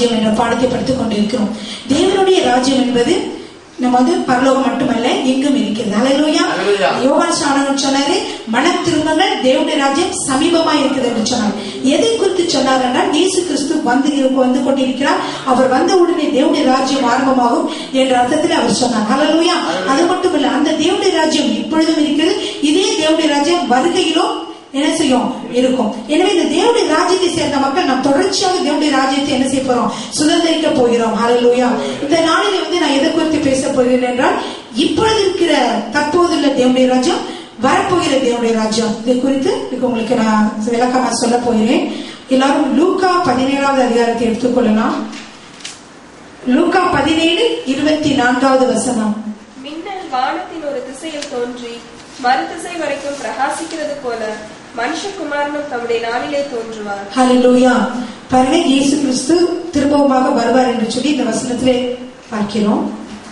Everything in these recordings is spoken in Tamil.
ராஜ்யம் என்ற பாடத்தை படித்துக் கொண்டிருக்கிறோம் தேவனுடைய ராஜ்யம் என்பது நம்ம வந்து பரலோகம் மட்டுமல்ல எங்கும் இருக்கிறது அலையிலோயா அல்லேலூயா. யோவான் ஸ்நானகன் சொன்னாரு மனம் திரும்புங்கள் தேவனுடைய ராஜ்யம் சமீபமா இருக்குது என்று சொன்னார் எதை குறித்து சொன்னார் என்றால் இயேசு கிறிஸ்து வந்து வந்து கொண்டிருக்கிறார் அவர் வந்த உடனே தேவனுடைய ராஜ்யம் ஆரம்பமாகும் என்ற அர்த்தத்தில் அவர் சொன்னார் ஹalleluya அது மட்டும் இல்ல அந்த தேவனுடைய ராஜ்யம் இப்பொழுதும் இருக்கிறது இதே தேவனுடைய ராஜ்யம் வருகையிலும் என்ன செய்யும் இருக்கும் எனவே இந்த தேவனுடைய ராஜ்யத்தை சேர்ந்த மக்கள் நாம் தொடர்ச்சியாக தேவனுடைய ராஜ்யத்தை என்ன செய்ய போறோம் சுதந்திரிக்க போகிறோம் ஹalleluya இந்த நாளில் வந்து நான் எதை குறித்து பேச போகிறேன் என்றால் இப்பொழுது இருக்கிற தற்போதுள்ள தேவனுடைய ராஜ்யம் வரப்போகிற தேவனுடைய ராஜ்யம் இது குறித்து இதுக்கு உங்களுக்கு நான் விளக்கமா சொல்ல போகிறேன் எல்லாரும் லூக்கா பதினேழாவது அதிகாரத்தை எடுத்துக்கொள்ளலாம் லூக்கா பதினேழு இருபத்தி நான்காவது வசனம் மின்னல் வானத்தின் ஒரு திசையில் தோன்றி மறுதிசை வரைக்கும் பிரகாசிக்கிறது போல மனுஷகுமாரனும் தம்முடைய நாளிலே தோன்றுவார் ஹalleluya பாருங்க இயேசு கிறிஸ்து திரும்பவுமாக வருவார் என்று சொல்லி இந்த வசனத்திலே பார்க்கிறோம்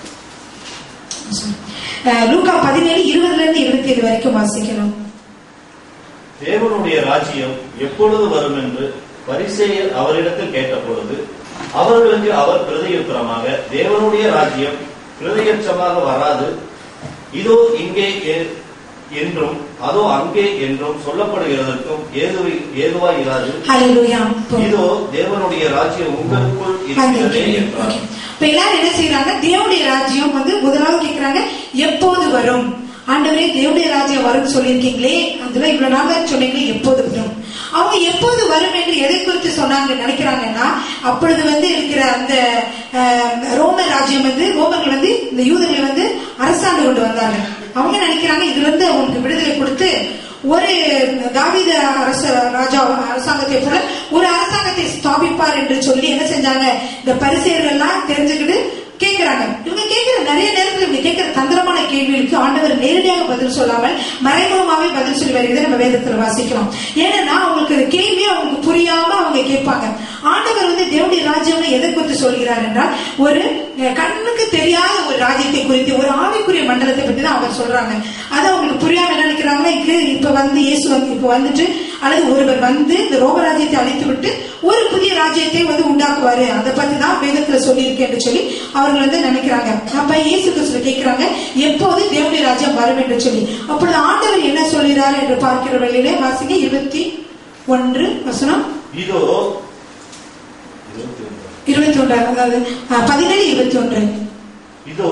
அஹ், லூக்கா பதினேழு இருபதுல இருந்து இருபத்தி ஏழு வரைக்கும் வாசிக்கிறோம் தேவனுடைய ராஜ்யம் எப்பொழுது வரும் என்று பரிசேயர் அவரிடத்தில் கேட்டபொழுது அவர்களுக்கு அவர் பிரதியுத்தரமாக தேவனுடைய ராஜ்யம் பிரதியட்சமாக வராது இதோ இங்கே எ- என்றும் அதோ அங்கே என்றும் சொல்லப்படுகிறதற்கும் ஏதுவை ஏதுவாய் இராது ஹalleluya இதோ தேவனுடைய ராஜ்யம் உங்களுக்குள் இருக்கிறதே என்றார் இப்ப எல்லாரும் என்ன செய்யறாங்க தேவனுடைய ராஜ்யம் வந்து முதலாவது கேக்குறாங்க எப்போது வரும் ஆண்டவரே தேவனுடைய ராஜ்யம் வரும் சொல்லியிருக்கீங்களே அதுல இவ்வளவு நாள் சொன்னீங்களே எப்போது வரும் அவங்க எப்போது வரும் என்று எதை குறித்து சொன்னாங்க நினைக்கிறாங்கன்னா அப்பொழுது வந்து இருக்கிற அந்த அஹ், ரோம ராஜ்யம் வந்து ரோமர்கள் வந்து இந்த யூதர்களை வந்து அரசாண்டு கொண்டு வந்தாங்க அவங்க நினைக்கிறாங்க இதுல இருந்து அவங்களுக்கு விடுதலை கொடுத்து ஒரு தாவீது அரச ராஜா அரசாங்கத்தை போல ஒரு அரசாங்கத்தை ஸ்தாபிப்பார் என்று சொல்லி என்ன செஞ்சாங்க இந்த பரிசெயர்கள் எல்லாம் தெரிஞ்சுக்கிட்டு கேட்கிறாங்க இவங்க கேட்கிற நிறைய நேரத்துல இவங்க கேட்கிற தந்திரமான கேள்விகளுக்கு ஆண்டவர் நேரடியாக பதில் சொல்லாமல் மறைமுகமாவே பதில் சொல்லி வருகிறதை நம்ம வேதத்துல வாசிக்கிறோம் ஏன்னா அவங்களுக்கு அந்த கேள்வி அவங்களுக்கு புரியாம அவங்க கேட்பாங்க ஆண்டவர் வந்து தேவனுடைய ராஜ்யம் எதை குறித்து சொல்கிறார் என்றால் ஒரு அஹ், கண்ணுக்கு தெரியாத ஒரு ராஜ்யத்தை குறித்து ஒரு ஆவிக்குரிய மண்டலத்தை பற்றி தான் அவர் சொல்றாங்க அது அவங்களுக்கு புரியாம என்ன நினைக்கிறாங்கன்னா இங்க இப்ப வந்து இயேசு வந்து இப்ப வந்துட்டு அல்லது ஒருவர் வந்து இந்த ரோம ராஜ்யத்தை அழைத்து விட்டு ஒரு புதிய ராஜ்யத்தை வந்து உண்டாக்குவாரு அதை பத்தி தான் வேதத்துல சொல்லியிருக்கேன் என்று சொல்லி அவர்கள் வந்து நினைக்கிறாங்க அப்ப இயேசு கிறிஸ்துவ கேட்கிறாங்க எப்போது தேவனுடைய ராஜ்யம் வரும் என்று சொல்லி அப்பொழுது ஆண்டவர் என்ன சொல்கிறார் என்று பார்க்கிற வழியிலே வாசிங்க இருபத்தி ஒன்று வசனம் இதோ இருபத்தி ஒன்று அதாவது அஹ், பதினேழு இருபத்தி ஒன்று இதோ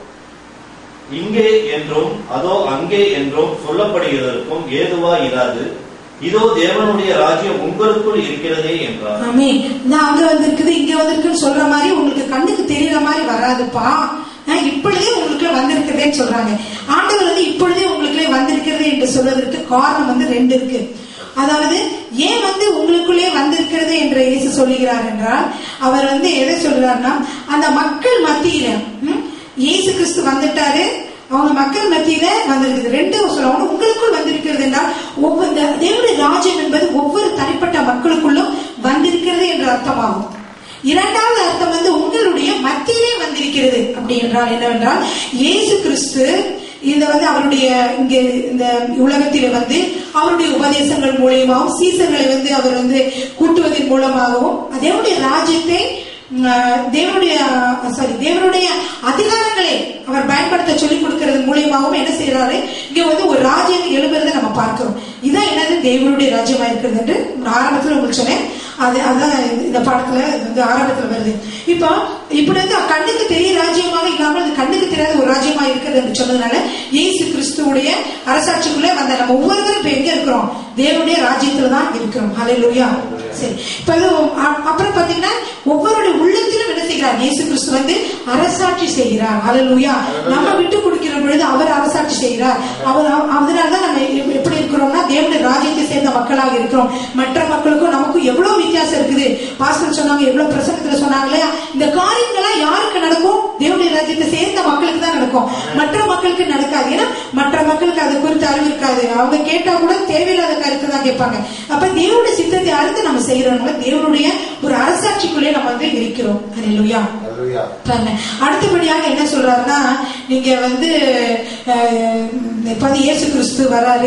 இங்கே என்றும் அதோ அங்கே என்றும் சொல்லப்படுகிறதற்கும் ஏதுவா இராது இதோ தேவனுடைய ராஜ்யம் உங்களுக்குள் இருக்கிறதே என்றார் ஆமே நான் அங்க வந்திருக்குது இங்க வந்திருக்குன்னு சொல்ற மாதிரி உங்களுக்கு கண்ணுக்கு தெரியற மாதிரி வராதுப்பா அஹ் இப்பொழுதே உங்களுக்கு வந்திருக்கிறதேன்னு சொல்றாங்க ஆண்டவர் வந்து இப்பொழுதே உங்களுக்குள்ளே வந்திருக்கிறது என்று சொல்வதற்கு காரணம் வந்து ரெண்டு இருக்கு அதாவது ஏன் வந்து உங்களுக்குள்ளே வந்திருக்கிறது என்று இயேசு சொல்லுகிறார் என்றால் அவர் வந்து எதை சொல்றாருன்னா அந்த மக்கள் மத்தியில ம், இயேசு கிறிஸ்து வந்துட்டாரு அவங்க மக்கள் மத்தியில வந்திருக்குது ரெண்டு சொல்லுவாங்க உங்களுக்குள் வந்திருக்கிறது என்றால் ஒவ்வொரு இந்த தேவனுடைய ராஜ்யம் என்பது ஒவ்வொரு தனிப்பட்ட மக்களுக்குள்ளும் வந்திருக்கிறது என்ற அர்த்தமாகும் இரண்டாவது அர்த்தம் வந்து உங்களுடைய மத்தியிலே வந்திருக்கிறது அப்படி என்றால் என்னவென்றால் இயேசு கிறிஸ்து இந்த வந்து அவருடைய இங்க இந்த உலகத்திலே வந்து அவருடைய உபதேசங்கள் மூலியமாகவும் சீசர்களை வந்து அவர் வந்து கூட்டுவதன் மூலமாகவும் தேவனுடைய ராஜ்யத்தை அஹ், தேவனுடைய சாரி தேவனுடைய அதிகாரங்களை அவர் பயன்படுத்த சொல்லிக் கொடுக்கிறது மூலியமாகவும் என்ன செய்யறாரு இங்க வந்து ஒரு ராஜ்யம் எழுப்புறதை நம்ம பார்க்கிறோம் இதான் என்னது தேவனுடைய ராஜ்யமா இருக்கிறது என்று நான் ஆரம்பத்துல உங்களுக்கு சொன்னேன் அது அதான் இந்த பாடத்துல இது வந்து ஆரம்பத்துல வருது இப்போ இப்படி வந்து கண்ணுக்கு தெரிய ராஜ்யமாக இல்லாமல் அது கண்ணுக்கு தெரியாத ஒரு ராஜ்யமா இருக்கிறது என்று சொன்னதுனால இயேசு கிறிஸ்துவுடைய அரசாட்சிக்குள்ளே வந்த நம்ம ஒவ்வொருவரும் இப்ப எங்க இருக்கிறோம் தேவனுடைய ராஜ்யத்துல தான் இருக்கிறோம் ஹalleluya சரி இப்ப இது அ- அப்புறம் பாத்தீங்கன்னா ஒவ்வொருடைய உள்ளத்திலும் என்ன செய்கிறார் இயேசு கிறிஸ்து வந்து அரசாட்சி செய்கிறார் ஹalleluya நம்ம விட்டு கொடுக்கிற பொழுது அவர் அரசாட்சி செய்கிறார் அவர் அவ- அதனாலதான் நம்ம எ- எப்படி இருக்கிறோம்னா தேவனுடைய ராஜ்யத்தை சேர்ந்த மக்களாக இருக்கிறோம் மற்ற மக்களுக்கும் நமக்கும் எவ்வளவு வித்தியாசம் இருக்குது பாஸ்டர் சொன்னாங்க எவ்வளவு பிரசங்கத்துல சொன்னாங்க இல்லையா இந்த காரியங்கள்லாம் யாருக்கு நடக்கும் தேவனுடைய ராஜ்யத்தை சேர்ந்த மக்களுக்கு தான் நடக்கும் மற்ற மக்களுக்கு நடக்காது ஏன்னா மற்ற மக்களுக்கு அது குறித்து அறிவு இருக்காது அவங்க கேட்டா கூட தேவையில்லாத கருத்து தான் கேட்பாங்க அப்ப தேவனுடைய சித்தத்தை அறிந்து நம்ம செய்யறோம்னால தேவனுடைய ஒரு அரசாட்சிக்குள்ளே நம்ம வந்து இருக்கிறோம் ஹalleluya Hallelujah. பாருங்க. அடுத்தபடியாக என்ன சொல்றாருன்னா நீங்க வந்து அஹ், இப்ப வந்து இயேசு கிறிஸ்து வராரு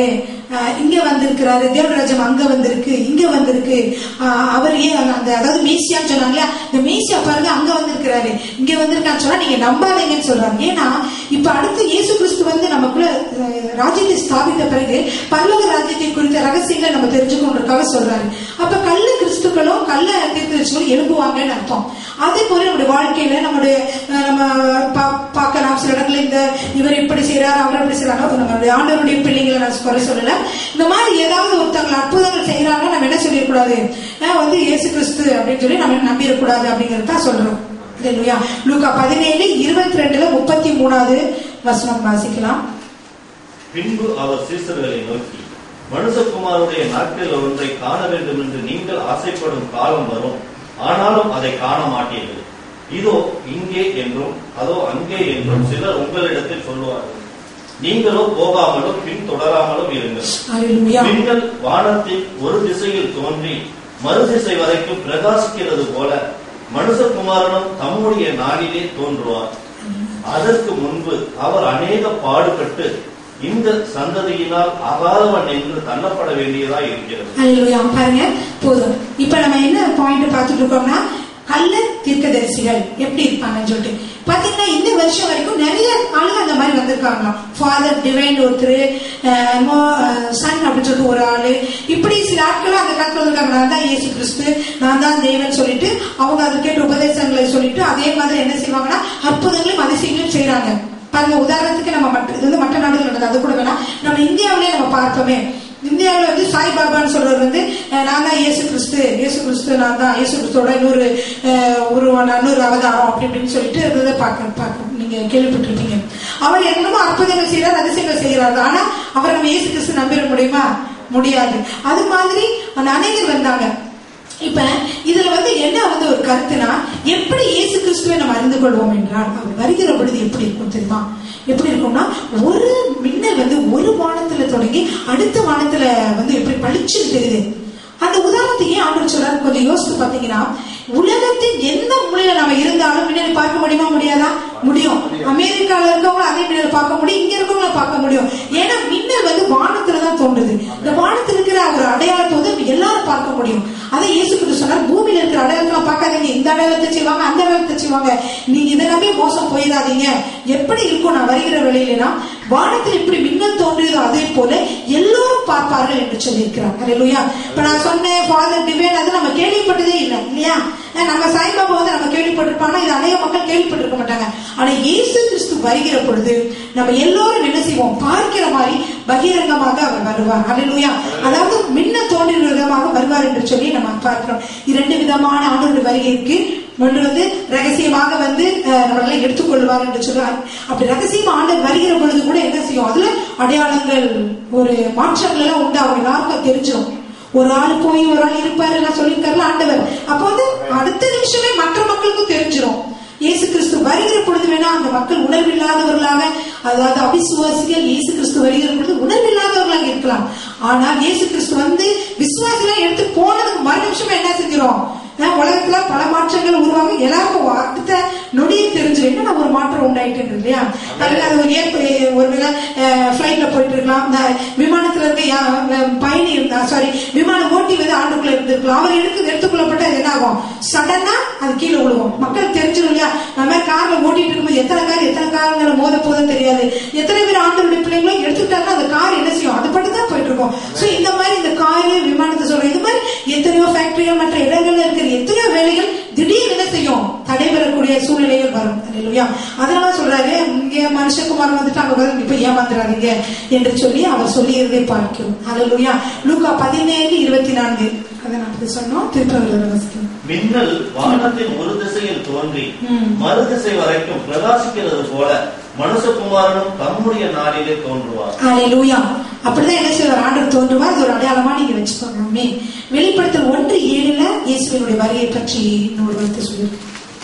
அஹ், இங்க வந்திருக்கிறாரு தேவராஜம் அங்க வந்திருக்கு இங்க வந்திருக்கு அஹ், அவர் ஏன் அந்த அந்த- அதாவது மேசியான்னு சொன்னாங்களே இந்த மேசியா பாருங்க அங்க வந்திருக்கிறாரு இங்க வந்திருக்கான்னு சொன்னா நீங்க நம்பாதீங்கன்னு சொல்றாங்க ஏன்னா இப்ப அடுத்து இயேசு கிறிஸ்து வந்து நமக்குள்ள அஹ், ராஜ்யத்தை ஸ்தாபித்த பிறகு பரலோக ராஜ்யத்தை குறித்த ரகசியங்களை நம்ம தெரிஞ்சுக்கொண்டிருக்காக சொல்றாரு அப்ப கள்ள கிறிஸ்துக்களும் கள்ள தீர்க்கதரிசிகளும் எழுப்புவாங்கன்னு அர்த்தம் அதே போல நம்முடைய வாழ்க்கையில நம்முடைய அஹ், நம்ம பா- பார்க்கலாம் சில இடத்துல இந்த இவர் இப்படி செய்யறாரு அவர் இப்படி செய்யறாங்க நம்மளுடைய ஆண்டவருடைய பிள்ளைங்களை நான் குறை சொல்லல இந்த மாதிரி ஏதாவது ஒருத்தவங்க அற்புதங்கள் செய்யறாங்க நம்ம என்ன சொல்லிடக்கூடாது அஹ், வந்து இயேசு கிறிஸ்து அப்படின்னு சொல்லி நம்ம நம்பிடக்கூடாது அப்படிங்கறத தான் சொல்றோம் இல்லையா லூக்கா பதினேழு இருபத்தி ரெண்டுல முப்பத்தி மூணாவது வசனம் வாசிக்கலாம் பின்பு அவர் சீசர்களை நோக்கி மனுஷகுமாருடைய நாட்களில் ஒன்றை காண வேண்டும் என்று நீங்கள் ஆசைப்படும் காலம் வரும் ஆனாலும் அதை காண மாட்டீர்கள் இதோ இங்கே என்றும் அதோ அங்கே என்றும் சிலர் உங்களிடத்தில் சொல்லுவார்கள் நீங்களோ போகாமலும் பின் தொடராமலும் இருங்கள் அல்லேலூயா விண்கள் வானத்தில் ஒரு திசையில் தோன்றி மறுதிசை வரைக்கும் பிரகாசிக்கிறது போல மனுஷகுமாரனும் தம்முடைய நாளிலே தோன்றுவார் அதற்கு முன்பு அவர் அநேக பாடுபட்டு இந்த சந்ததியினால் அகாதவன் என்று தள்ளப்பட வேண்டியதா இருக்கிறது அல்லேலூயா பாருங்க போதும் இப்ப நம்ம என்ன பாயிண்ட் பார்த்துட்டு இருக்கோம்னா கள்ள தீர்க்கதரிசிகள் எப்படி இருப்பாங்கன்னு சொல்லிட்டு பாத்தீங்கன்னா இந்த வருஷம் வரைக்கும் நிறைய ஆளுங்க அந்த மாதிரி வந்திருக்காங்களாம் ஃபாதர் டிவைன் ஒருத்தர் சன் அப்படின்னு சொல்லிட்டு ஒரு ஆளு இப்படி சில ஆட்கள் அந்த காலத்துல வந்திருக்காங்க நான் தான் இயேசு கிறிஸ்து நான் தான் தேவன் சொல்லிட்டு அவங்க அதை கேட்டு உபதேசங்களை சொல்லிட்டு அதே மாதிரி என்ன செய்வாங்கன்னா அற்புதங்களையும் அதிசயங்களையும் செய்றாங்க பாருங்க உதாரணத்துக்கு நம்ம மற்ற இது வந்து மற்ற நாடுகள் நடந்தது அது கூட வேணாம் நம்ம இந்தியாவிலே நம்ம பார்ப்போமே இந்தியாவில் வந்து சாய்பாபான்னு சொல்றவர் வந்து அஹ், நான் தான் இயேசு கிறிஸ்து இயேசு கிறிஸ்து நான் தான் இயேசு கிறிஸ்துவோட இன்னொரு அஹ், உருவான இன்னொரு அவதாரம் அப்படி இப்படின்னு சொல்லிட்டு இருந்ததை பார்க்க பார்க்க நீங்க கேள்விப்பட்டிருப்பீங்க அவர் என்னமோ அற்புதங்கள் செய்யறார் அதிசயங்கள் செய்யறாரு ஆனா அவர் நம்ம இயேசு கிறிஸ்து நம்பிட முடியுமா முடியாது அது மாதிரி அந்த அநேகர் வந்தாங்க இப்ப இதுல வந்து என்ன வந்து ஒரு கருத்துனா எப்படி இயேசு கிறிஸ்துவை நம்ம அறிந்து கொள்வோம் என்றால் அவர் வருகிற பொழுது எப்படி இருக்கும் தெரியுமா எப்படி இருக்கும்னா ஒரு மின்னல் வந்து ஒரு வானத்துல தொடங்கி அடுத்த வானத்துல வந்து எப்படி பளிச்சுன்னு தெரியுது அந்த உதாரணத்தை ஏன் ஆண்டு சொல்றாரு கொஞ்சம் யோசித்து பாத்தீங்கன்னா உலகத்தின் எந்த மூலையில நம்ம இருந்தாலும் மின்னல் பார்க்க முடியுமா முடியாதா முடியும் அமெரிக்கால இருக்கவங்க அதே மின்னல் பார்க்க முடியும் இங்க இருக்கவங்கள பார்க்க முடியும் ஏன்னா மின்னல் வந்து வானத்துல தான் தோன்றுது இந்த வானத்துல இருக்கிற ஒரு அடையாளத்தை வந்து எல்லாரும் பார்க்க முடியும் அதை இயேசு கிறிஸ்து சொன்னார் பூமியில இருக்கிற அடையாளத்தெல்லாம் பார்க்காதீங்க இந்த அடையாளத்தை செய்வாங்க அந்த அடையாளத்தை செய்வாங்க நீங்க இதெல்லாமே மோசம் போயிடாதீங்க எப்படி இருக்கும் நான் வருகிற வேளையிலனா வானத்தில் இப்படி மின்னல் தோன்றியதோ அதே போல எல்லோரும் பார்ப்பார்கள் என்று சொல்லியிருக்கிறார் அல்லேலூயா இப்ப நான் சொன்னேன் ஃபாதர் டிவைன் அது நம்ம கேள்விப்பட்டதே இல்லை இல்லையா அஹ் நம்ம சாய்பாபா வந்து நம்ம கேள்விப்பட்டிருப்பாங்க இது அநேக மக்கள் கேள்விப்பட்டிருக்க மாட்டாங்க ஆனா இயேசு கிறிஸ்து வருகிற பொழுது நம்ம எல்லோரும் என்ன செய்வோம் பார்க்கிற மாதிரி பகிரங்கமாக அவர் வருவார் அல்லேலூயா அதாவது மின்ன தோன்றின விதமாக வருவார் என்று சொல்லி நம்ம பார்க்கிறோம் இரண்டு விதமான ஆண்டோட வருகைக்கு ஒன்று வந்து ரகசியமாக வந்து அஹ், நம்மளை எடுத்துக்கொள்வார் என்று சொல்றார் அப்படி ரகசியம் ஆண்டவர் வருகிற பொழுது கூட என்ன செய்யும் அதுல அடையாளங்கள் ஒரு மாற்றங்கள் எல்லாம் உண்டாகும் எல்லாருக்கும் தெரிஞ்சிடும் ஒரு ஆள் போய் ஒரு ஆள் இருப்பாரு எல்லாம் சொல்லியிருக்காருல ஆண்டவர் அப்ப வந்து அடுத்த நிமிஷமே மற்ற மக்களுக்கும் தெரிஞ்சிடும் இயேசு கிறிஸ்து வருகிற பொழுது வேணா அந்த மக்கள் உணர்வில்லாதவர்களாக அதாவது அவிசுவாசிகள் இயேசு கிறிஸ்து வருகிற பொழுது உணர்வில்லாதவர்களாக இருக்கலாம் ஆனால் இயேசு கிறிஸ்து வந்து விசுவாசிலாம் எடுத்து போனதுக்கு மறு நிமிஷமே என்ன செஞ்சிடும் அஹ் உலகத்துல பல மாற்றங்கள் உருவாகும் எல்லாருக்கும் அடுத்த நொடியை தெரிஞ்சிடும் என்ன ஒரு மாற்றம் உண்டாயிட்டு இல்லையா அதுல அது ஒரு ஏற்ப ஒருவேளை ஃபிளைட்ல போயிட்டு இருக்கலாம் இந்த விமானத்துல இருக்க யா- அஹ் பயணி இருந்தா சாரி விமானம் ஓட்டி வந்து ஆண்டுக்குள்ள இருந்திருக்கலாம் அவர் எடுத்து எடுத்துக்கொள்ளப்பட்ட அது என்ன ஆகும் சடனா அது கீழே விழுவும் மக்கள் தெரிஞ்சிடும் இல்லையா நம்ம மாதிரி கார்ல ஓட்டிட்டு இருக்கும்போது எத்தனை கார் எத்தனை காரங்களை மோத போதும் தெரியாது எத்தனை பேர் ஆண்டவருடைய பிள்ளைங்களும் எடுத்துக்கிட்டாங்கன்னா அந்த கார் என்ன செய்யும் அது பட்டு தான் போயிட்டு இருக்கும் சோ இந்த மாதிரி இந்த காரு விமானத்தை சொல்றேன் இது மாதிரி எத்தனையோ ஃபேக்டரிகள் மற்ற இடங்கள்ல இருக்கிற எத்தனையோ வேலைகள் திடீர்னு என்ன செய்யும் தடைபெறக்கூடிய சூழ்நிலைகள் வரும் இல்லையா அதனால சொல்றாரு இங்க மனுஷகுமார் வந்துட்டு அங்க வந்து இப்ப ஏமாந்துடாதீங்க என்று சொல்லி அவர் சொல்லியிருந்தே பார்க்கிறோம் அல்லா லூக்கா பதினேழு இருபத்தி நான்கு அதை நான் அப்படி சொன்னோம் திருப்பி மின்னல் வானத்தின் ஒரு திசையில் தோன்றி ம். மறுதிசை வரைக்கும் பிரகாசிக்கிறது போல மனுஷகுமாரனும் தம்முடைய நாளிலே தோன்றுவார் ஹalleluya அப்படிதான் என்ன செய்வார் ஆண்டவர் தோன்றுவார் இது ஒரு அடையாளமா நீங்க வச்சுக்கோங்க வெளிப்படுத்தல் ஒன்று ஏழுல இயேசுவினுடைய வருகை பற்றி இன்னொரு வார்த்தை சொல்லியிருக்கு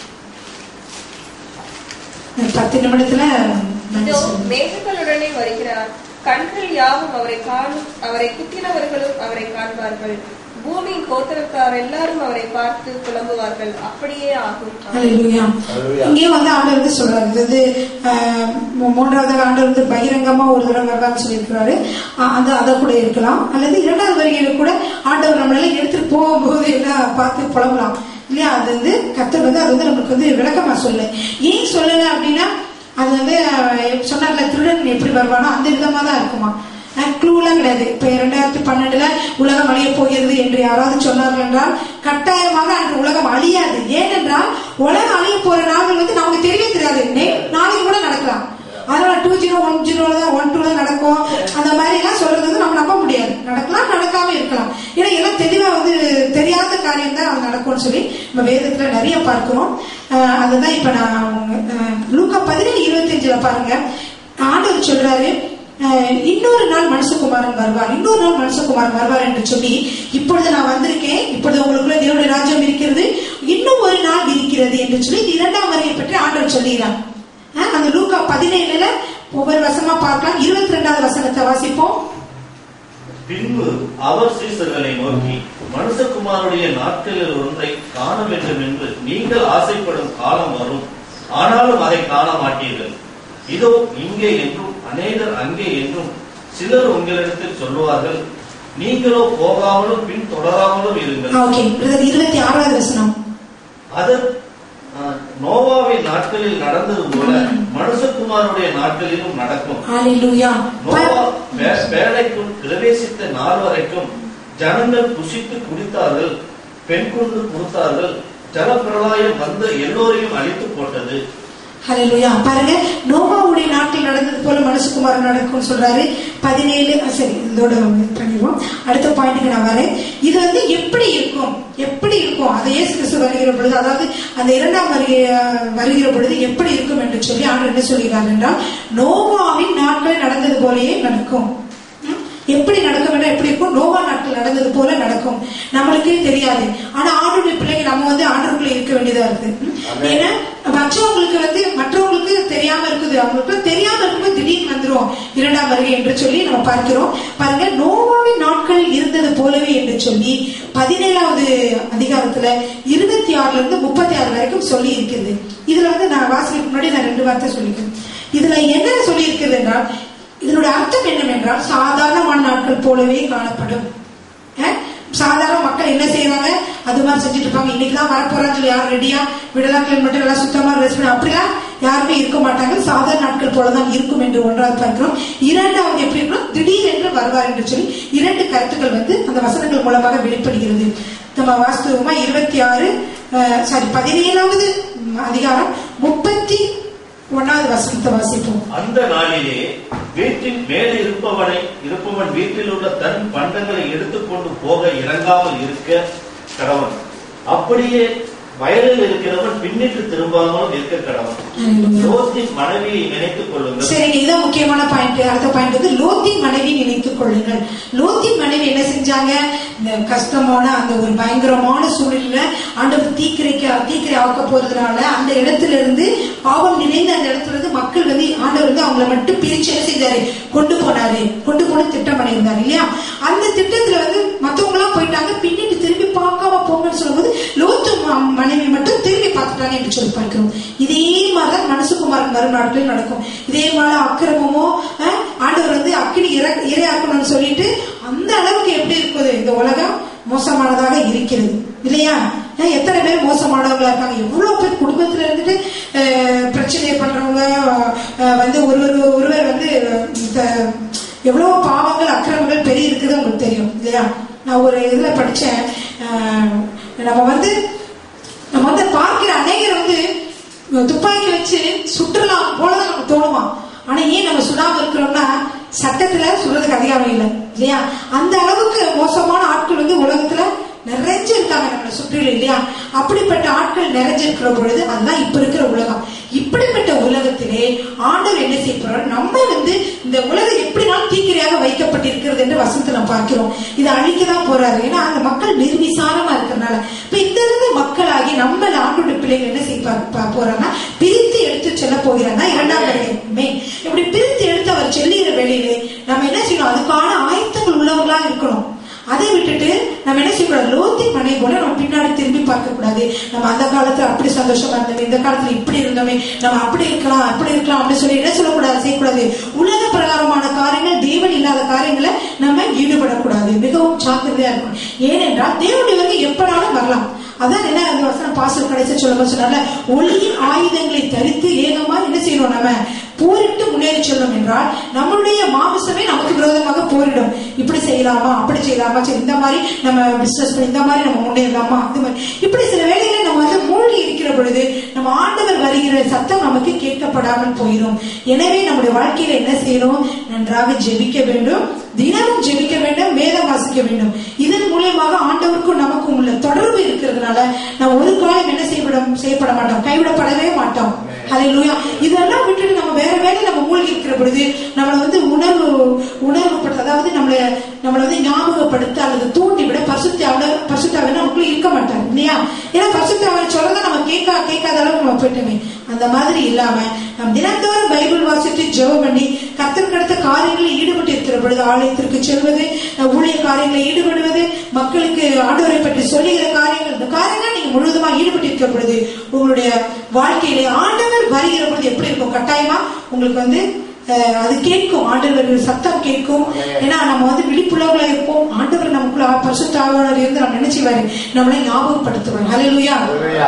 பத்து நிமிடத்துல நான் இதோ சொல்றேன். மேகங்களுடனே வருகிறார் கண்கள் யாவும் அவரை காணும் அவரை குத்தினவர்களும் அவரை காண்பார்கள் பூமியின் கோத்திரக்கார் எல்லாரும் அவரை பார்த்து புலம்புவார்கள் அப்படியே ஆகும் ஹalleluya Hallelujah. இங்கே வந்து ஆண்டவர் வந்து சொல்றாரு இது வந்து ஆஹ், மூ- மூன்றாவது ஆண்டவர் வந்து பகிரங்கமா ஒரு தடவை வருவான்னு சொல்லியிருக்கிறாரு ஆஹ், அந்த அதை கூட இருக்கலாம் அல்லது இரண்டாவது வருகையில கூட ஆண்டவர் நம்மளால எடுத்துட்டு போகும்போது எல்லாம் பார்த்து புலம்பலாம் இல்லையா அது வந்து கத்தர் வந்து அது வந்து நம்மளுக்கு வந்து விளக்கமா சொல்லல ஏன் சொல்லல அப்படின்னா அது வந்து ஆஹ், சொன்னார்ல திருடன் எப்படி வருவானோ அந்த விதமா தான் இருக்குமா க்ளூலாம் கிடையாது இப்ப இரண்டாயிரத்தி பன்னெண்டுல உலகம் அழிய போகிறது என்று யாராவது சொன்னார்கள் என்றால் கட்டாயமாக அன்று உலகம் அழியாது ஏனென்றால் உலகம் அழிய போற நாள்கள் வந்து நமக்கு தெரியவே தெரியாது நே- நாளைக்கு கூட நடக்கலாம் அதனால டூ ஜீரோ ஒன் ஜீரோல தான் ஒன் டூல நடக்கும் அந்த மாதிரி எல்லாம் சொல்றது வந்து நம்ம நம்ப முடியாது நடக்கலாம் நடக்காம இருக்கலாம் ஏன்னா எல்லாம் தெளிவா வந்து தெரியாத காரியம் தான் அது நடக்கும்னு சொல்லி நம்ம வேதத்துல நிறைய பார்க்கிறோம் அஹ் அதுதான் இப்ப நான் அஹ், லூக்கா பதினேழு இருபத்தஞ்சுல பாருங்க ஆண்டவர் சொல்றாரு அஹ், இன்னொரு நாள் மனுஷகுமாரன் வருவார் இன்னொரு நாள் மனுஷகுமாரன் வருவார் என்று சொல்லி இப்பொழுது நான் வந்திருக்கேன் இப்பொழுது உங்களுக்குள்ள தேவனுடைய ராஜ்யம் இருக்கிறது இன்னும் ஒரு நாள் இருக்கிறது என்று சொல்லி இந்த இரண்டாம் வருகை பற்றி ஆண்டவர் சொல்லுகிறார் அஹ், அந்த லூக்கா பதினேழுல ஒவ்வொரு வசமா பார்க்கலாம் இருபத்தி ரெண்டாவது வசனத்தை வாசிப்போம் பின்பு அவர் சீசர்களை நோக்கி மனுஷகுமாருடைய நாட்களில் ஒன்றை காண வேண்டும் என்று நீங்கள் ஆசைப்படும் காலம் வரும் ஆனாலும் அதை காண மாட்டீர்கள் இதோ இங்கே என்றும் அநேகர் அங்கே என்றும் சிலர் உங்களிடத்தில் சொல்லுவார்கள் நீங்களோ போகாமலும் பின் தொடராமலும் இருங்கள் ஓகே பிரதர் இருபத்தி ஆறாவது வசனம் அது அஹ், நோவாவின் நாட்களில் நடந்தது போல மனுஷகுமாருடைய நாட்களிலும் நடக்கும் ஹalleluya நோவா வே- வேலைக்குள் பிரவேசித்த நாள் வரைக்கும் ஜனங்கள் புசித்து குடித்தார்கள் பெண் கொண்டு கொடுத்தார்கள் ஜலப்பிரளாயம் வந்து எல்லோரையும் அழித்து போட்டது ஹalleluya பாருங்க நோவாவுடைய நாட்டில் நடந்தது போல மனுஷகுமாரன் நடக்கும்னு சொல்றாரு பதினேழு அஹ் சரி இதோட இது பண்ணிடுவோம் அடுத்த பாயிண்ட்டுக்கு நான் வரேன் இது வந்து எப்படி இருக்கும் எப்படி இருக்கும் அது இயேசு கிறிஸ்து வருகிற பொழுது அதாவது அந்த இரண்டாம் வருகை அஹ், வருகிற பொழுது எப்படி இருக்கும் என்று சொல்லி ஆண்டவர் என்ன சொல்கிறார் என்றால் நோவாவின் நாட்கள் நடந்தது போலயே நடக்கும் ம்? எப்படி நடக்கும் என்றால் எப்படி இருக்கும் நோவா நாட்கள் நடந்தது போல நடக்கும் நம்மளுக்கே தெரியாது ஆனா ஆண்டுடைய பிள்ளைங்க நம்ம வந்து ஆண்டருக்குள்ள இருக்க வேண்டியதா இருக்கு ம்? ஆமென். ஏன்னா மற்றவங்களுக்கு வந்து மற்றவங்களுக்கு தெரியாம இருக்குது அவங்களுக்கு தெரியாம இருக்கும்போது திடீர்னு வந்துரும் இரண்டாம் வருகை என்று சொல்லி நம்ம பார்க்கிறோம் பாருங்க நோவாவின் நாட்கள் இருந்தது போலவே என்று சொல்லி பதினேழாவது அதிகாரத்துல இருபத்தி ஆறுல இருந்து முப்பத்தி ஆறு வரைக்கும் சொல்லி இருக்கிறது இதுல வந்து நான் வாசிக்க முன்னாடி நான் ரெண்டு வார்த்தை சொல்லிக்கிறேன் இதுல என்ன சொல்லி இருக்கிறது என்றால் இதனுடைய அர்த்தம் என்னவென்றால் சாதாரணமான நாட்கள் போலவே காணப்படும் அஹ், சாதாரண மக்கள் என்ன செய்வாங்க அது மாதிரி செஞ்சுட்டு இருப்பாங்க இன்னைக்கு தான் வரப்போறான்னு சொல்லி யாரும் ரெடியா விடலாக்கள் மட்டும் எல்லாம் சுத்தமா ரெஸ்ட் பண்ணி அப்படிலாம் யாருமே இருக்க மாட்டாங்க சாதாரண நாட்கள் போலதான் இருக்கும் என்று ஒன்றாவது பார்க்கிறோம் இரண்டாவது எப்படி இருக்கணும் திடீரென்று வருவார் என்று சொல்லி இரண்டு கருத்துக்கள் வந்து அந்த வசனங்கள் மூலமாக வெளிப்படுகிறது நம்ம வாஸ்தவமா இருபத்தி ஆறு சாரி பதினேழாவது ம், அதிகாரம் முப்பத்தி ஒன்னாவது வசனத்தை வாசிப்போம் அந்த நாளிலே வீட்டின் மேலே இருப்பவனை இருப்பவன் வீட்டில் உள்ள தன் பண்டங்களை எடுத்துக்கொண்டு போக இறங்காமல் இருக்க கடவன் அப்படியே வயலில் இருக்கிறவன் பின்னிட்டு திரும்பாமலும் இருக்க கடவன் Hallelujah. லோத்தின் மனைவியை நினைத்துக் கொள்ளுங்கள் சரிங்க இதுதான் முக்கியமான பாயிண்ட் அடுத்த பாயிண்ட் வந்து லோத்தின் மனைவி நினைத்துக் கொள்ளுங்கள் லோத்தின் மனைவி என்ன செஞ்சாங்க இந்த கஷ்டமான அந்த ஒரு பயங்கரமான சூழ்நிலையில ஆண்டவர் தீக்கிரைக்க தீக்கிரை ஆக்க போறதுனால அந்த இடத்துல இருந்து பாவம் நிறைந்த அந்த இடத்துல இருந்து மக்கள் வந்து ஆண்டவர் வந்து அவங்கள மட்டும் பிரிச்சு என்ன செஞ்சாரு கொண்டு போனாரு கொண்டு போன திட்டம் பண்ணியிருந்தாரு இல்லையா அந்த திட்டத்துல வந்து மத்தவங்க எல்லாம் போயிட்டாங்க பின்னிட்டு திரும்பி பார்க்காம போங்கன்னு சொல்லும்போது லோத்து ம- மனைவி மட்டும் திரும்பி பார்த்துட்டாங்க என்று சொல்லி பார்க்கிறோம் இதே மாதிரிதான் மனசுக்குமாரன் வரும் நாட்களில் நடக்கும் இதே மாதிரி அக்கிரமமோ அஹ், ஆண்டவர் வந்து அக்கினி இற இரையாக்கணும்னு சொல்லிட்டு அந்த அளவுக்கு எப்படி இருக்குது இந்த உலகம் மோசமானதாக இருக்கிறது இல்லையா அஹ், எத்தனை பேர் மோசமானவங்களா இருக்காங்க எவ்வளவு பேர் குடும்பத்துல இருந்துட்டு அஹ், பிரச்சனை பண்றவங்க அஹ், வந்து ஒருவர் ஒருவர் வந்து இந்த எவ்வளவு பாவங்கள் அக்கிரமங்கள் பெரிய இருக்குது உங்களுக்கு தெரியும் இல்லையா நான் ஒரு இதுல படிச்சேன் அஹ், நம்ம வந்து நம்ம வந்து பார்க்கிற அநேகர் வந்து துப்பாக்கி வச்சு சுற்றலாம் போலதான் நமக்கு தோணுமா ஆனா ஏன் நம்ம சுடாம இருக்கிறோம்னா சட்டத்துல சுடுறதுக்கு அதிகாரம் இல்லை இல்லையா அந்த அளவுக்கு மோசமான ஆட்கள் வந்து உலகத்துல நிறைஞ்சு இருக்காங்க நம்மளை சுற்றிலும் இல்லையா அப்படிப்பட்ட ஆட்கள் நிறைஞ்சிருக்கிற பொழுது அதுதான் இப்ப இருக்கிற உலகம் இப்படிப்பட்ட உலகத்திலே ஆண்டவர் என்ன செய்ய போறார் நம்ம வந்து இந்த உலகம் எப்படினாலும் தீக்கிரையாக வைக்கப்பட்டிருக்கிறது என்று வசனத்தை நம்ம பார்க்கிறோம் இதை அழிக்கதான் போறாரு ஏன்னா அந்த மக்கள் நிர்விசாரமா இருக்கிறனால இப்ப இந்த இருந்து மக்களாகி நம்ம ஆண்டோட பிள்ளைகள் என்ன செய்ய பா- பா- போறாங்கன்னா பிரித்து எடுத்து செல்ல போகிறாங்க இரண்டாம் வருகையுமே இப்படி பிரித்து எடுத்து அவர் செல்லுகிற வேளையிலே நம்ம என்ன செய்யணும் அதுக்கான ஆயத்தங்கள் உள்ளவர்களா இருக்கணும் அதை விட்டுட்டு நம்ம என்ன செய்யக்கூடாது லோத்தி மனை போல நம்ம பின்னாடி திரும்பி பார்க்க கூடாது நம்ம அந்த காலத்துல அப்படி சந்தோஷமா இருந்தோமே இந்த காலத்துல இப்படி இருந்தோமே நம்ம அப்படி இருக்கலாம் அப்படி இருக்கலாம் அப்படின்னு சொல்லி என்ன சொல்லக்கூடாது செய்யக்கூடாது உலக பிரகாரமான காரியங்கள் தேவன் இல்லாத காரியங்களை நம்ம ஈடுபடக்கூடாது மிகவும் ஜாக்கிரதையா இருக்கணும் ஏனென்றால் தேவனுடைய வருகை எப்பனாலும் வரலாம் அதான் என்ன அந்த வசனம் பாசல் கடைசி சொல்லும்போது சொன்னால ஒளியின் ஆயுதங்களை தரித்து ஏகமா என்ன செய்யணும் நம்ம போரிட்டு முன்னேறி செல்லும் என்றால் நம்மளுடைய மாமிசமே நமக்கு விரோதமாக போரிடும் இப்படி செய்யலாமா அப்படி செய்யலாமா சரி இந்த மாதிரி நம்ம பிசினஸ் பண்ணி இந்த மாதிரி நம்ம முன்னேறலாமா அந்த மாதிரி இப்படி சில வேளைகளை நம்ம வந்து மூழ்கி இருக்கிற பொழுது நம்ம ஆண்டவர் வருகிற சத்தம் நமக்கு கேட்கப்படாமல் போயிடும் எனவே நம்முடைய வாழ்க்கையில என்ன செய்யணும் நன்றாக ஜெபிக்க வேண்டும் தினமும் ஜெபிக்க வேண்டும் வேதம் வாசிக்க வேண்டும் இதன் மூலியமாக ஆண்டவருக்கும் நமக்கும் உள்ள தொடர்பு இருக்கிறதுனால நம்ம ஒரு காலம் என்ன செய்யப்பட செய்யப்பட மாட்டோம் கைவிடப்படவே மாட்டோம் ஹalleluya இதெல்லாம் விட்டுட்டு நம்ம வேற வேலை நம்ம மூழ்கி இருக்கிற பொழுது நம்மளை வந்து உணர்வு உணர்வுப்படுத்த அதாவது நம்மளை நம்மளை வந்து ஞாபகப்படுத்த அல்லது தூண்டி விட பரிசுத்தாவிட பரிசுத்தாவிட நமக்குள்ள இருக்க மாட்டாங்க இல்லையா ஏன்னா பரிசுத்தாவிட சொல்லதான் நம்ம கேட்க கேட்காத அளவுக்கு நம்ம போயிட்டோமே அந்த மாதிரி இல்லாம நம்ம தினந்தோறும் பைபிள் வாசித்து ஜெபம் பண்ணி கத்தருக்கு அடுத்த காரியங்களில் ஈடுபட்டு இருக்கிற பொழுது ஆலயத்திற்கு செல்வது அஹ், ஊழிய காரியங்களில் ஈடுபடுவது மக்களுக்கு ஆண்டவரை பற்றி சொல்லுகிற காரியங்கள் இந்த காரியங்கள் நீங்க முழுவதுமா ஈடுபட்டு இருக்கிற பொழுது உங்களுடைய வாழ்க்கையிலே ஆண்டவர் வருகிற பொழுது எப்படி இருக்கும் கட்டாயமா உங்களுக்கு வந்து அஹ், அது கேட்கும் ஆண்டவர் சத்தம் கேட்கும் ஏன்னா நம்ம வந்து விழிப்புள்ளவர்களா இருப்போம் ஆண்டவர் நமக்குள்ள பரிசுத்தாவலர் இருந்து நம்ம நினைச்சுவாரு நம்மளை ஞாபகப்படுத்துவார் ஹalleluya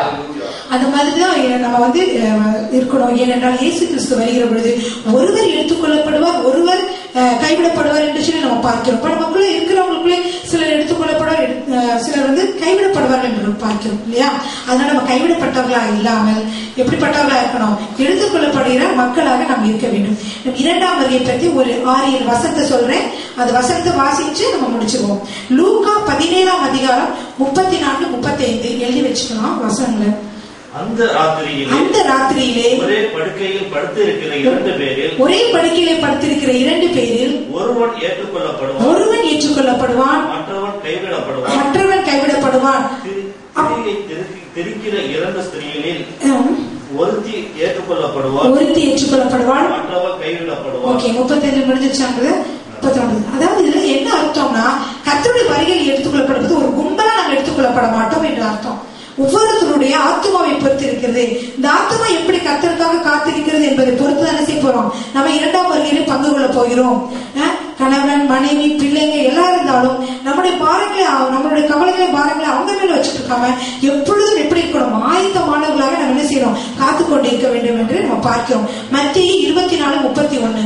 அந்த மாதிரிதான் நம்ம வந்து அஹ், இருக்கணும் ஏனென்றால் இயேசு கிறிஸ்து வருகிற பொழுது ஒருவர் எடுத்துக்கொள்ளப்படுவார் ஒருவர் அஹ், கைவிடப்படுவார் என்று சொல்லி நம்ம பார்க்கிறோம் இப்ப நமக்குள்ள இருக்கிறவங்களுக்குள்ளே சிலர் எடுத்துக்கொள்ளப்படுவார் எடு- அஹ், சிலர் வந்து கைவிடப்படுவார் என்று நம்ம பார்க்கிறோம் இல்லையா அதனால நம்ம கைவிடப்பட்டவர்களா இல்லாமல் எப்படிப்பட்டவர்களா இருக்கணும் எடுத்துக்கொள்ளப்படுகிற மக்களாக நாம் இருக்க வேண்டும் நம்ம இரண்டாம் வரியை பற்றி ஒரு ஆறு ஏழு வசனத்தை சொல்றேன் அந்த வசனத்தை வாசிச்சு நம்ம முடிச்சிருவோம் லூக்கா பதினேழாம் அதிகாரம் முப்பத்தி நான்கு முப்பத்தி ஐந்து எழுதி வச்சுக்கலாம் வசனங்களை அந்த ராத்திரியிலே அந்த ராத்திரியிலே ஒரே படுக்கையில் படுத்து இருக்கிற இரண்டு பேரில் ஒரே படுக்கையிலே படுத்திருக்கிற இரண்டு பேரில் ஒருவன் ஏற்றுக்கொள்ளப்படுவான் ஒருவன் ஏற்றுக்கொள்ளப்படுவான் மற்றவன் கைவிடப்படுவான் மற்றவன் கைவிடப்படுவான் திரி- திரியை தெருக்கு- திரிக்கிற இரண்டு ஸ்திரீகளில் ஹம், ஒருத்தி ஏற்றுக்கொள்ளப்படுவாள் ஒருத்தி ஏற்றுக்கொள்ளப்படுவான் மற்றவன் கைவிடப்படுவான் ஓகே முப்பத்தஞ்சு முடிஞ்சிருச்சாங்க முப்பத்தி ஒன்பது அதாவது இதுல என்ன அர்த்தம்னா கர்த்தருடைய வருகையில் எடுத்துக்கொள்ளப்படுவது ஒரு கும்பலா நாங்கள் எடுத்துக்கொள்ளப்பட மாட்டோம் என்று அர்த்தம் ஒவ்வொருத்தருடைய ஆத்மாவை பொறுத்து இருக்கிறது இந்த ஆத்மா எப்படி கர்த்தருக்காக காத்திருக்கிறது என்பதை பொறுத்து தானே செய்ய போறோம் நம்ம இரண்டாம் வருகையிலே பங்கு கொள்ள போகிறோம் அஹ், கணவன் மனைவி பிள்ளைங்க எல்லாரும் இருந்தாலும் நம்முடைய பாரங்களை அவ- நம்மளுடைய கவலைகளை பாரங்களை அவங்க மேல வச்சுட்டு இருக்காம எப்பொழுதும் எப்படி இருக்கணும் ஆயத்தமானவர்களாக நம்ம என்ன செய்யணும் காத்து கொண்டு இருக்க வேண்டும் என்று நம்ம பார்க்கிறோம் மத்திய இருபத்தி நாலு முப்பத்தி ஒண்ணு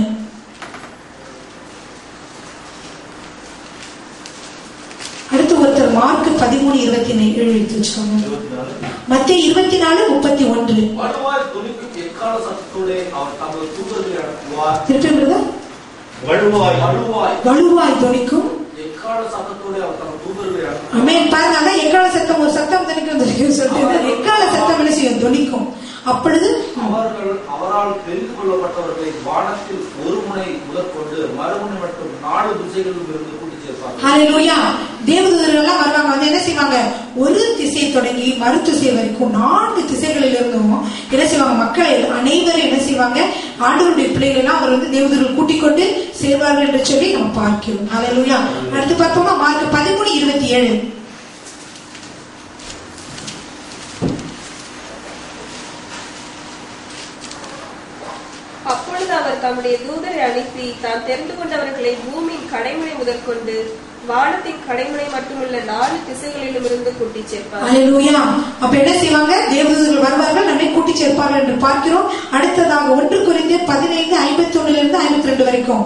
அடுத்து ஒருத்தர் மார்க் பதிமூணு இருபத்தி ஏழு எடுத்து வச்சுக்கோங்க இருபத்தி நாலு மத்திய இருபத்தி நாலு முப்பத்தி ஒன்று வலுவாய் துணிக்கும் எக்கால சத்தத்தோடே அவர் தமது தூதர்களை அனுப்புவார் திருப்பின்றதா வழுவாய் வலுவாய் வலுவாய் தொனிக்கும் எக்கால சத்தத்தோடே அவர் தமது தூதர்களை அனுப்புவார் அமேன் பாருங்க அதான் எக்கால சத்தம் ஒரு சத்தம் தொனிக்கும் தொனிக்கும் சொல்லிட்டு எக்கால சத்தம் என்ன செய்யும் தொனிக்கும் அப்பொழுது அவர்கள் அவரால் தெரிந்து கொள்ளப்பட்டவர்களை வானத்தில் ஒரு முனை முதற்கொண்டு மறுமுனை மட்டும் நாலு திசைகளிலும் இருந்து கூட்டி சேர்ப்பார்கள் ஹalleluya தேவதூதர்கள் எல்லாம் வருவாங்க வந்து என்ன செய்வாங்க ஒரு திசை தொடங்கி மறு திசை வரைக்கும் நான்கு திசைகளில் இருந்தும் என்ன செய்வாங்க மக்களை அனைவரும் என்ன செய்வாங்க ஆண்டவருடைய பிள்ளைகள் எல்லாம் அவர் வந்து தேவதூதர்கள் கூட்டிக் கொண்டு சேர்வார்கள் என்று சொல்லி நம்ம பார்க்கிறோம் ஹalleluya அடுத்து பார்த்தோம்னா மார்க் பதிமூணு இருபத்தி ஏழு அப்பொழுது அவர் தம்முடைய தூதரை அனுப்பி தாம் தெரிந்து கொண்டவர்களை பூமியின் கடைமுறை முதற்கொண்டு வானத்தின் கடைமுறை மட்டுமல்ல நாலு திசைகளிலும் இருந்து கூட்டிச் சேர்ப்பார் ஹalleluya அப்ப என்ன செய்வாங்க தேவதூதர்கள் வருவார்கள் நம்மை கூட்டி சேர்ப்பார்கள் என்று பார்க்கிறோம் அடுத்ததாக ஒன்று குறிந்து பதினைந்து ஐம்பத்தி ஒண்ணுல இருந்து ஐம்பத்தி ரெண்டு வரைக்கும்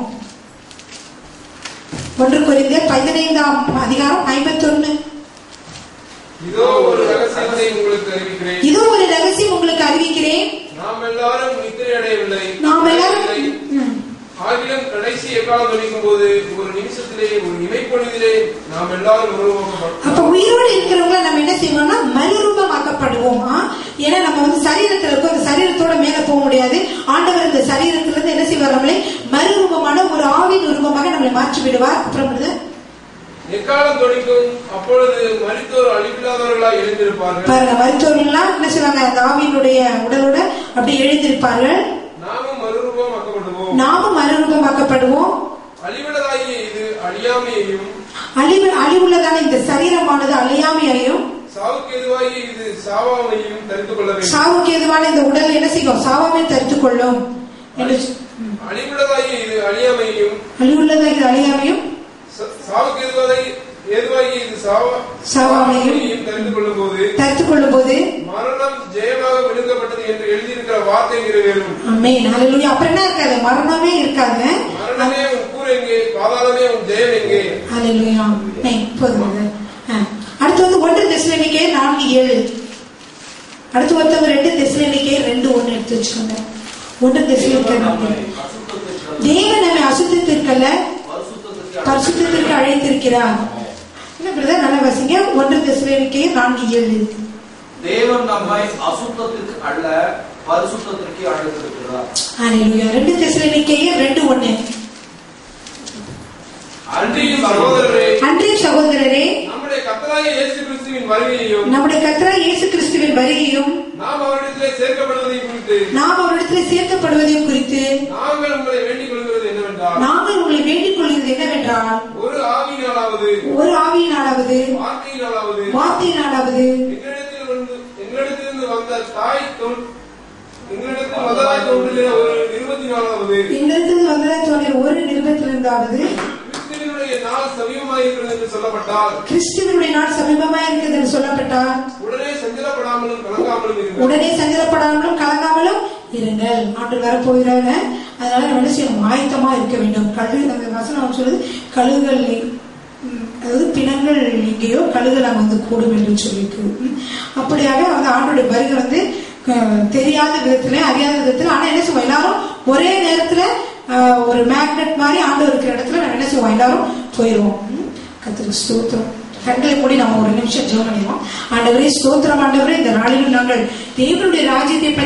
ஒன்று குறிந்து பதினைந்தாம் அதிகாரம் ஐம்பத்தி ஒண்ணு இதோ ஒரு ரகசியத்தை உங்களுக்கு அறிவிக்கிறேன் இதோ ஒரு ரகசியம் உங்களுக்கு அறிவிக்கிறேன் நாம் எல்லாரும் நித்திரை அடையவில்லை நாம் எல்லாரும் ம். ஆகிலும் கடைசி எக்காலம் துணிக்கும் போது ஒரு நிமிஷத்திலே ஒரு இமைப்பொழுதிலே நாம் எல்லாரும் அப்ப உருவமாக்கப்பட்டோம் உயிரோடு இருக்கிறவங்கள நம்ம என்ன செய்வோம்னா மறுரூபமாக்கப்படுவோம் ஆ? ஏன்னா நம்ம வந்து சரீரத்துல இருக்கோம் அந்த சரீரத்தோட மேல போக முடியாது ஆண்டவர் இந்த சரீரத்துல இருந்து என்ன செய்வார் நம்மளை மறுரூபமான ஒரு ஆவின் ரூபமாக நம்மளை மாற்றி விடுவார் அப்புறம் என்னது? எக்காலம் துணிக்கும் அப்பொழுது மரித்தோர் அழிவில்லாதவர்களாய் எழுந்திருப்பார்கள் பாருங்க மருத்துவர்கள்லாம் என்ன செய்வாங்க அந்த ஆவியினுடைய உடலோட அப்படியே எழுந்திருப்பார்கள் நாமும் மறுரூபமாக்கப்படுவோம் நாமும் மறுரூபமாக்கப்படுவோம் அழிவிடதாகிய இது அழியாமையையும் அழிவு அழிவுள்ளதான இந்த சரீரமானது அழியாமையையும் சாவுக்கு எதுவாகி இது சாவாமையும் தரித்து கொள்ள வேண்டும் சாவுக்கு எதுவான இந்த உடல் என்ன செய்யும் சாவாமை தரித்துக் கொள்ளும் என்று சொ- அழிவுள்ளதாகி இது அழியாமையும் அழிவுள்ளதா இது அழியாமையும் ச- சாவுக்கு எதுவாகி எதுவாகி இது சாவா சாவாமையும் தெரிந்து கொள்ளும் போது தரித்துக் கொள்ளும் போது மரணம் ஜெயமாக விழுங்கப்பட்டது என்று எழுதியிருக்கிற வார்த்தை நிறைவேறும் அமேன் ஹalleluya அப்புறம் என்ன இருக்காது மரணமே இருக்காது மரணமே உன் கூர் எங்கே பாதாளமே உன் ஜெயம் எங்கே ஹalleluya ஆமென். போதும் அது. ஆ. அடுத்து வந்து ஒன்று தெசலோனிக்கே நான்கு ஏழு அடுத்து ஒருத்தவங்க ரெண்டு தெசலோனிக்கே ரெண்டு ஒண்ணு எடுத்து வச்சுக்கோங்க ஒன்று தெசலோனிக்கே நான்கு ஏழு. அசுத்தத்திற்கு தேவன் நம்மை அசுத்தத்திற்கல்ல பரிசுத்தத்திற்கு பரிசுத்தத்திற்கு அழைத்திருக்கிறார் என்ன பிரதர் நல்லா வாசிங்க ஒன்று தெசலோனிக்கே நான்கு ஏழு தேவன் நம்மை அசுத்தத்திற்கு அல்ல பரிசுத்தத்திற்கு அழைத்திருக்கிறார் ஹalleluya ரெண்டு தெசலோனிக்கே ரெண்டு ஒண்ணு அன்றியும் சகோதரரே அன்றைய சகோதரரே நம்முடைய கத்தராய இயேசு கிறிஸ்துவின் வருகையையும் நம்முடைய கர்த்தரா இயேசு கிறிஸ்துவின் வருகையும் நாம் அவரிடத்திலே சேர்க்கப்படுவதை குறித்து நாம் அவரிடத்தில் சேர்க்கப்படுவதையும் குறித்து நாங்கள் உங்களை வேண்டிக் கொள்கிறது என்னவென்றால் நாங்கள் உங்களை வேண்டிக் கொள்கிறது என்னவென்றால் ஒரு ஆவியினாலாவது ஒரு ஆவியினாலாவது வார்த்தையினாலாவது வார்த்தையினாலாவது எங்களிடத்தில் வந்து எங்களிடத்திலிருந்து வந்த தாய் தொன் எங்களிடத்தில் வந்ததாய் தோன்றின ஒரு நிறுவத்தினாலாவது எங்களிடத்தில் வந்ததை தோன்றிய ஒரு நிருபத்திலிருந்தாவது கிறிஸ்துவினுடைய நாள் சமீபமாயிருக்கிறது என்று சொல்லப்பட்டால் கிறிஸ்துவனுடைய நாள் சமீபமா இருக்கிறது என்று சொல்லப்பட்டால் உடனே சஞ்சலப்படாமலும் கலங்காமலும் இருங்கள் உடனே சஞ்சலப்படாமலும் கலங்காமலும் இருங்கள் ஆண்டு வரப்போகிறாங்க அதனால நம்ம என்ன செய்யணும் ஆயத்தமா இருக்க வேண்டும் கழு அந்த வசனம் சொல்லுது கழுகுகள் ம், அதாவது பிணங்கள் எங்கேயோ கழுகுகள் அங்க வந்து கூடும் என்று சொல்லியிருக்கு ம். அப்படியாக வந்து ஆண்டுடைய வருகை வந்து அஹ், தெரியாத விதத்துல அறியாத விதத்துல ஆனா என்ன செய்வோம் எல்லாரும் ஒரே நேரத்துல அஹ், ஒரு மேக்னெட் மாதிரி ஆண்டு இருக்கிற இடத்துல நம்ம என்ன செய்வோம் எல்லாரும் போயிடுவோம் ம். கர்த்தருக்கு ஸ்தோத்திரம் கண்களை மூடி நம்ம ஒரு நிமிஷம் ஜெபம் பண்ணிடுவோம் ஆண்டவரே ஸ்தோத்திரம் ஆண்டவரே இந்த நாளிலும் நாங்கள் தேவனுடைய ராஜ்யத்தை